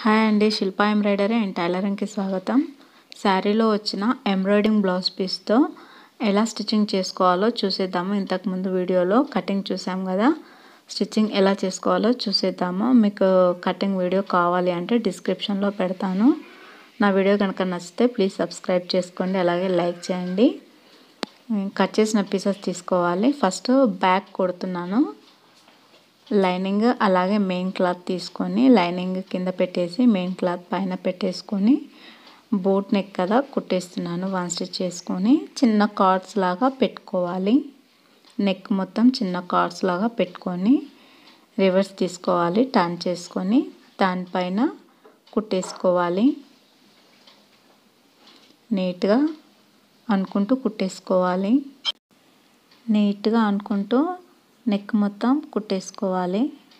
hi అండి శిల్ప embroidery and టైలరింగ్కి స్వాగతం శారీలో వచ్చిన ఎంబ్రాయిడింగ్ బ్లౌజ్ పీస్తో ఎలా స్టిచ్చింగ్ చేసుకోవాలో చూసేద్దాము ఇంతకుముందు వీడియోలో కటింగ్ చూసాం కదా స్టిచ్చింగ్ ఎలా చేసుకోవాలో చూసేద్దాము మీకు కటింగ్ వీడియో కావాలి అంటే డిస్క్రిప్షన్లో పెడతాను నా వీడియో కనుక నచ్చితే ప్లీజ్ సబ్స్క్రైబ్ చేసుకోండి అలాగే లైక్ చేయండి కట్ చేసిన పీసెస్ తీసుకోవాలి ఫస్ట్ బ్యాక్ కొడుతున్నాను లైనింగ్ అలాగే మెయిన్ క్లాత్ తీసుకొని లైనింగ్ కింద పెట్టేసి మెయిన్ క్లాత్ పైన పెట్టేసుకొని బోట్ నెక్ కదా కుట్టేస్తున్నాను వన్ స్టిచ్ చేసుకొని చిన్న కార్డ్స్ లాగా పెట్టుకోవాలి నెక్ మొత్తం చిన్న కార్డ్స్ లాగా పెట్టుకొని రివర్స్ తీసుకోవాలి టర్న్ చేసుకొని దానిపైన కుట్టేసుకోవాలి నీట్గా అనుకుంటూ కుట్టేసుకోవాలి నీట్గా అనుకుంటూ నెక్ మొత్తం కుట్టేసుకోవాలి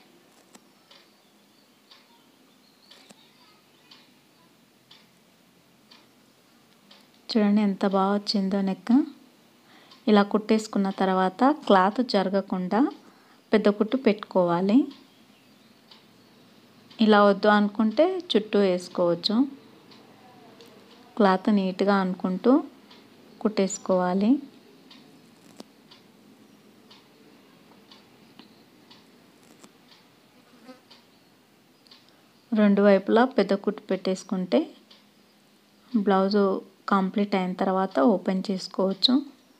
చూడండి ఎంత బాగా వచ్చిందో నెక్ ఇలా కుట్టేసుకున్న తర్వాత క్లాత్ జరగకుండా పెద్ద కుట్టు పెట్టుకోవాలి ఇలా వద్దు అనుకుంటే చుట్టూ వేసుకోవచ్చు క్లాత్ నీట్గా అనుకుంటూ కుట్టేసుకోవాలి రెండు వైపులా పెద్ద కుట్టు పెట్టేసుకుంటే బ్లౌజు కంప్లీట్ అయిన తర్వాత ఓపెన్ చేసుకోవచ్చు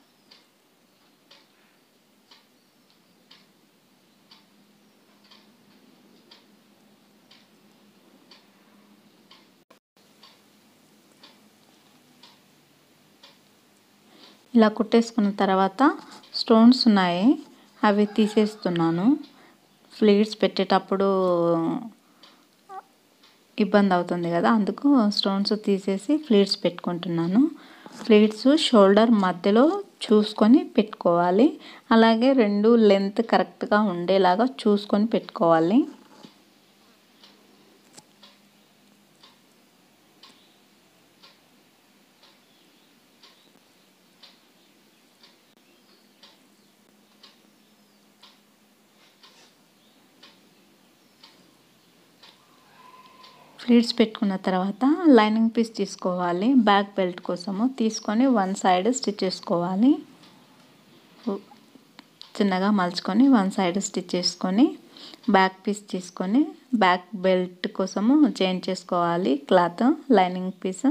ఇలా కుట్టేసుకున్న తర్వాత స్టోన్స్ ఉన్నాయి అవి తీసేస్తున్నాను ఫ్లీట్స్ పెట్టేటప్పుడు ఇబ్బంది అవుతుంది కదా అందుకు స్టోన్స్ తీసేసి ఫ్లీట్స్ పెట్టుకుంటున్నాను ఫ్లీట్స్ షోల్డర్ మధ్యలో చూసుకొని పెట్టుకోవాలి అలాగే రెండు లెంత్ కరెక్ట్గా ఉండేలాగా చూసుకొని పెట్టుకోవాలి ఫ్లీట్స్ పెట్టుకున్న తర్వాత లైనింగ్ పీస్ తీసుకోవాలి బ్యాక్ బెల్ట్ కోసము తీసుకొని వన్ సైడ్ స్టిచ్ చేసుకోవాలి చిన్నగా మలుచుకొని వన్ సైడ్ స్టిచ్ చేసుకొని బ్యాక్ పీస్ తీసుకొని బ్యాక్ బెల్ట్ కోసము చేంజ్ చేసుకోవాలి క్లాత్ లైనింగ్ పీస్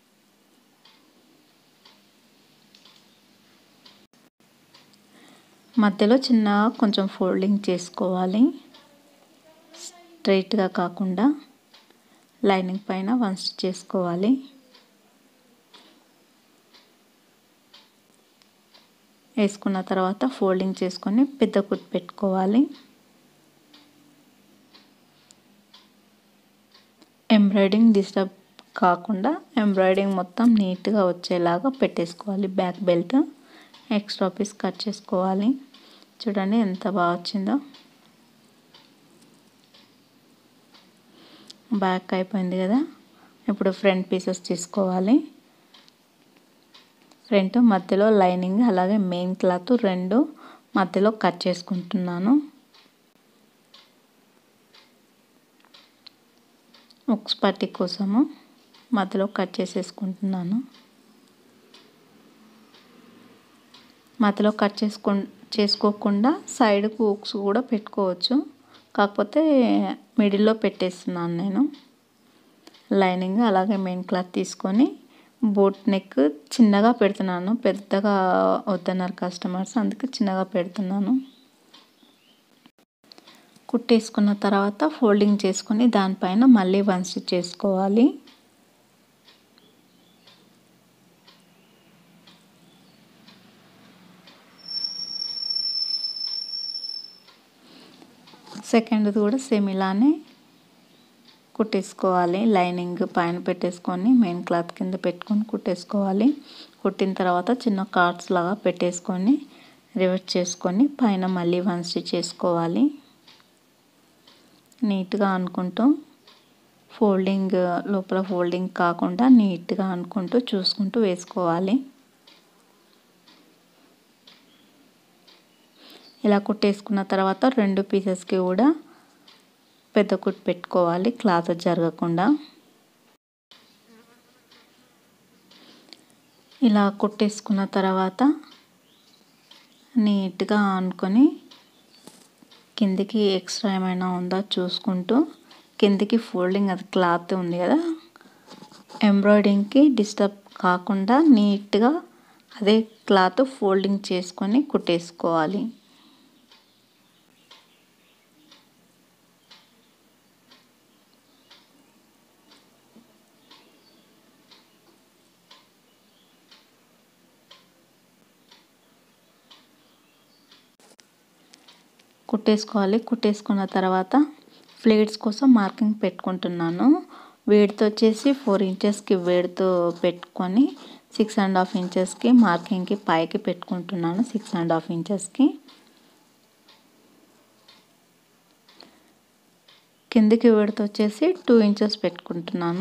మధ్యలో చిన్నగా కొంచెం ఫోల్డింగ్ చేసుకోవాలి స్ట్రైట్గా కాకుండా లైనింగ్ పైన వన్ స్టిచ్ చేసుకోవాలి వేసుకున్న తర్వాత ఫోల్డింగ్ చేసుకొని పెద్ద కుట్టు పెట్టుకోవాలి ఎంబ్రాయిడింగ్ డిస్టర్బ్ కాకుండా ఎంబ్రాయిడింగ్ మొత్తం నీట్గా వచ్చేలాగా పెట్టేసుకోవాలి back belt extra piece cut చేసుకోవాలి చూడండి ఎంత బాగా వచ్చిందో బ్యాక్ అయిపోయింది కదా ఇప్పుడు ఫ్రంట్ పీసెస్ తీసుకోవాలి ఫ్రంట్ మధ్యలో లైనింగ్ అలాగే మెయిన్ క్లాత్ రెండు మధ్యలో కట్ చేసుకుంటున్నాను ఉక్స్ పట్టి కోసము మధ్యలో కట్ చేసేసుకుంటున్నాను మధ్యలో కట్ చేసుకో చేసుకోకుండా సైడ్కు ఉక్స్ కూడా పెట్టుకోవచ్చు కాకపోతే మిడిల్లో పెట్టేస్తున్నాను నేను లైనింగ్ అలాగే మెయిన్ క్లాత్ తీసుకొని బోట్ నెక్ చిన్నగా పెడుతున్నాను పెద్దగా వద్దన్నారు కస్టమర్స్ అందుకే చిన్నగా పెడుతున్నాను కుట్టేసుకున్న తర్వాత ఫోల్డింగ్ చేసుకొని దానిపైన మళ్ళీ వన్ స్టిచ్ చేసుకోవాలి సెకండ్ది కూడా సేమ్ ఇలానే కుట్టేసుకోవాలి లైనింగ్ పైన పెట్టేసుకొని మెయిన్ క్లాత్ కింద పెట్టుకొని కుట్టేసుకోవాలి కుట్టిన తర్వాత చిన్న కార్డ్స్ లాగా పెట్టేసుకొని రివర్స్ చేసుకొని పైన మళ్ళీ వన్ స్టిచ్ చేసుకోవాలి నీట్గా అనుకుంటూ ఫోల్డింగ్ లోపల ఫోల్డింగ్ కాకుండా నీట్గా అనుకుంటూ చూసుకుంటూ వేసుకోవాలి ఇలా కుట్టేసుకున్న తర్వాత రెండు పీసెస్కి కూడా పెద్ద కుట్టు పెట్టుకోవాలి క్లాత్ జరగకుండా ఇలా కుట్టేసుకున్న తర్వాత నీట్గా అనుకొని కిందికి ఎక్స్ట్రా ఏమైనా ఉందా చూసుకుంటూ కిందికి ఫోల్డింగ్ అది క్లాత్ ఉంది కదా ఎంబ్రాయిడింగ్కి డిస్టర్బ్ కాకుండా నీట్గా అదే క్లాత్ ఫోల్డింగ్ చేసుకొని కుట్టేసుకోవాలి కుట్టేసుకోవాలి కుట్టేసుకున్న తర్వాత ఫ్లేట్స్ కోసం మార్కింగ్ పెట్టుకుంటున్నాను వేడితో వచ్చేసి ఫోర్ ఇంచెస్కి వేడితో పెట్టుకొని సిక్స్ అండ్ హాఫ్ ఇంచెస్కి మార్కింగ్కి పైకి పెట్టుకుంటున్నాను సిక్స్ అండ్ హాఫ్ ఇంచెస్కి కిందికి విడత వచ్చేసి టూ ఇంచెస్ పెట్టుకుంటున్నాను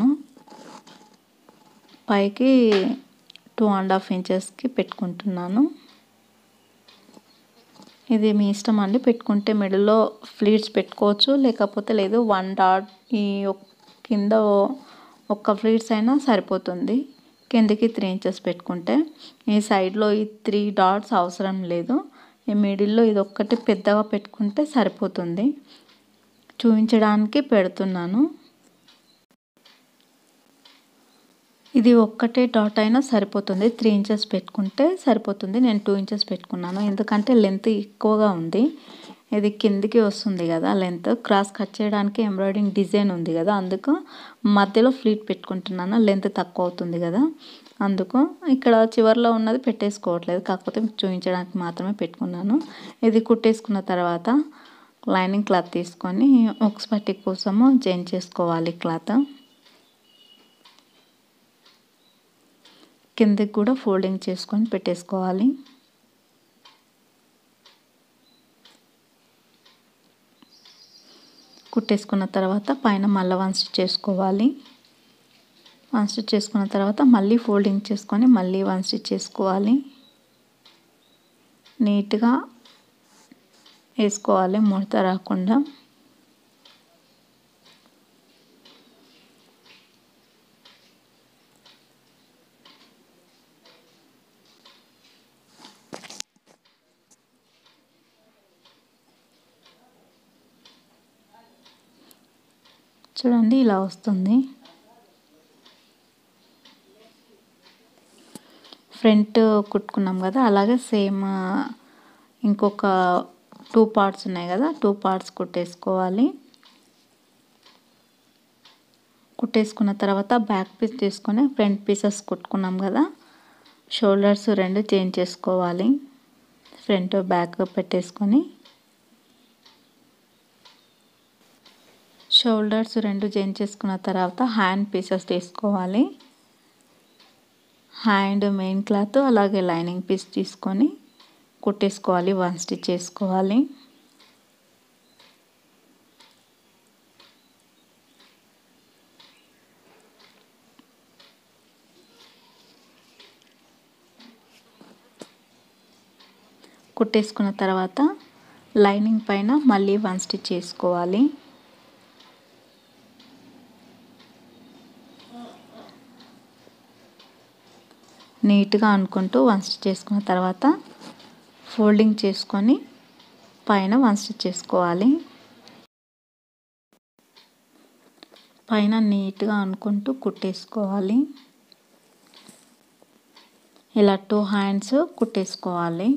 పైకి టూ అండ్ హాఫ్ ఇంచెస్కి పెట్టుకుంటున్నాను ఇది మీ ఇష్టం అండి పెట్టుకుంటే మిడిల్లో ఫ్లీట్స్ పెట్టుకోవచ్చు లేకపోతే లేదు వన్ డాట్ ఈ కింద ఒక్క ఫ్లీట్స్ అయినా సరిపోతుంది కిందికి త్రీ ఇంచెస్ పెట్టుకుంటే ఈ సైడ్లో ఈ త్రీ డాట్స్ అవసరం లేదు ఈ మిడిల్లో ఇది ఒక్కటి పెద్దగా పెట్టుకుంటే సరిపోతుంది చూపించడానికి పెడుతున్నాను ఇది ఒక్కటే డాట్ అయినా సరిపోతుంది త్రీ ఇంచెస్ పెట్టుకుంటే సరిపోతుంది నేను టూ ఇంచెస్ పెట్టుకున్నాను ఎందుకంటే లెంత్ ఎక్కువగా ఉంది ఇది కిందికి వస్తుంది కదా లెంత్ క్రాస్ కట్ చేయడానికి ఎంబ్రాయిడింగ్ డిజైన్ ఉంది కదా అందుకు మధ్యలో ఫ్లీట్ పెట్టుకుంటున్నాను లెంత్ తక్కువ అవుతుంది కదా అందుకు ఇక్కడ చివరిలో ఉన్నది పెట్టేసుకోవట్లేదు కాకపోతే చూపించడానికి మాత్రమే పెట్టుకున్నాను ఇది కుట్టేసుకున్న తర్వాత లైనింగ్ క్లాత్ తీసుకొని ఒక్స్ పట్టి కోసము చేంజ్ చేసుకోవాలి క్లాత్ కిందకి కూడా ఫోల్డింగ్ చేసుకొని పెట్టేసుకోవాలి కుట్టేసుకున్న తర్వాత పైన మళ్ళీ వన్ స్టిచ్ చేసుకోవాలి వన్ స్టిచ్ చేసుకున్న తర్వాత మళ్ళీ ఫోల్డింగ్ చేసుకొని మళ్ళీ వన్ స్టిచ్ చేసుకోవాలి నీట్గా వేసుకోవాలి ముడత రాకుండా చూడండి ఇలా వస్తుంది ఫ్రంట్ కుట్టుకున్నాం కదా అలాగే సేమ్ ఇంకొక టూ పార్ట్స్ ఉన్నాయి కదా టూ పార్ట్స్ కుట్టేసుకోవాలి కుట్టేసుకున్న తర్వాత బ్యాక్ పీస్ తీసుకొని ఫ్రంట్ పీసెస్ కుట్టుకున్నాం కదా షోల్డర్స్ రెండు చేంజ్ చేసుకోవాలి ఫ్రంట్ బ్యాక్ పెట్టేసుకొని షోల్డర్స్ రెండు చేంజ్ చేసుకున్న తర్వాత హ్యాండ్ పీసెస్ తీసుకోవాలి హ్యాండ్ మెయిన్ క్లాత్ అలాగే లైనింగ్ పీస్ తీసుకొని కుట్టేసుకోవాలి వన్ స్టిచ్ చేసుకోవాలి కుట్టేసుకున్న తర్వాత లైనింగ్ పైన మళ్ళీ వన్ స్టిచ్ చేసుకోవాలి నీట్గా అనుకుంటూ వన్ స్టిచ్ చేసుకున్న తర్వాత ఫోల్డింగ్ చేసుకొని పైన వన్ స్టిచ్ చేసుకోవాలి పైన నీట్గా అనుకుంటూ కుట్టేసుకోవాలి ఇలా టూ హ్యాండ్స్ కుట్టేసుకోవాలి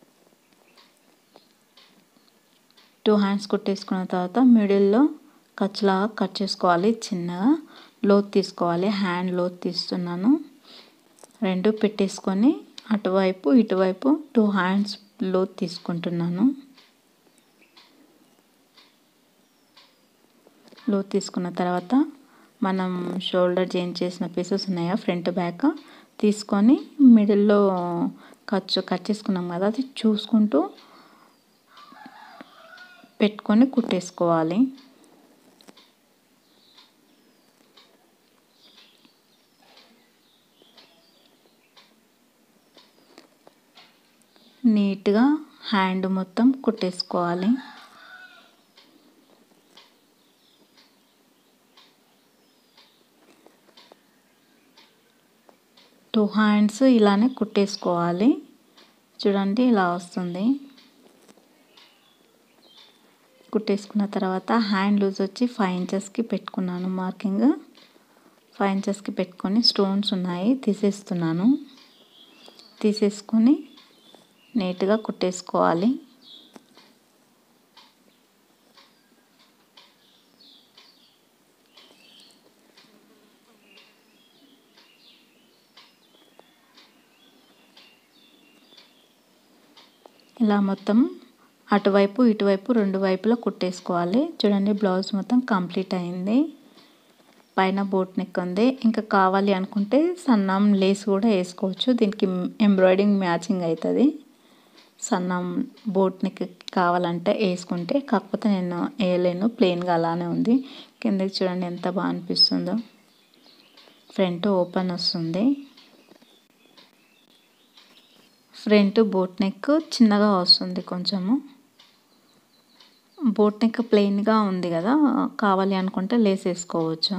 టూ హ్యాండ్స్ కుట్టేసుకున్న తర్వాత మిడిల్లో ఖర్చులాగా కట్ చేసుకోవాలి చిన్నగా లోత్ తీసుకోవాలి హ్యాండ్ లోత్ తీస్తున్నాను రెండు పెట్టేసుకొని అటువైపు ఇటువైపు టూ హ్యాండ్స్ లోత్ తీసుకుంటున్నాను లోత్ తీసుకున్న తర్వాత మనం షోల్డర్ చేంజ్ చేసిన పీసెస్ ఉన్నాయా ఫ్రంట్ బ్యాక్ తీసుకొని మిడిల్లో ఖర్చు కట్ చేసుకున్నాం కదా అది చూసుకుంటూ పెట్టుకొని కుట్టేసుకోవాలి నీట్గా హ్యాండ్ మొత్తం కుట్టేసుకోవాలి టూ హ్యాండ్స్ ఇలానే కుట్టేసుకోవాలి చూడండి ఇలా వస్తుంది కుట్టేసుకున్న తర్వాత హ్యాండ్ లూజ్ వచ్చి ఫైవ్ ఇంచెస్కి పెట్టుకున్నాను మార్కింగ్ ఫైవ్ ఇంచెస్కి పెట్టుకొని స్టోన్స్ ఉన్నాయి తీసేస్తున్నాను తీసేసుకొని నీట్గా కుట్టేసుకోవాలి ఇలా మొత్తం అటువైపు ఇటువైపు రెండు వైపులా కుట్టేసుకోవాలి చూడండి బ్లౌజ్ మొత్తం కంప్లీట్ అయింది పైన బోట్ నెక్ ఉంది ఇంకా కావాలి అనుకుంటే సన్నం లేస్ కూడా వేసుకోవచ్చు దీనికి ఎంబ్రాయిడింగ్ మ్యాచింగ్ అవుతుంది సన్నం బోట్ నెక్ కావాలంటే వేసుకుంటే కాకపోతే నేను వేయలేను ప్లెయిన్గా అలానే ఉంది కిందకి చూడండి ఎంత బాగా అనిపిస్తుందో ఫ్రంట్ ఓపెన్ వస్తుంది ఫ్రంట్ బోట్ నెక్ చిన్నగా వస్తుంది కొంచెము బోట్ నెక్ ప్లెయిన్గా ఉంది కదా కావాలి అనుకుంటే లేస్ వేసుకోవచ్చు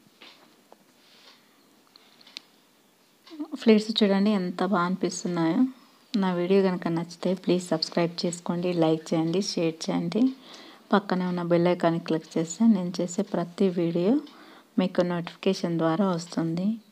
ఫ్లేట్స్ చూడండి ఎంత బాగా అనిపిస్తున్నాయో నా వీడియో కనుక నచ్చితే ప్లీజ్ సబ్స్క్రైబ్ చేసుకోండి లైక్ చేయండి షేర్ చేయండి పక్కనే ఉన్న బెల్ ఐకాన్ని క్లిక్ చేస్తే నేను చేసే ప్రతి వీడియో మీకు నోటిఫికేషన్ ద్వారా వస్తుంది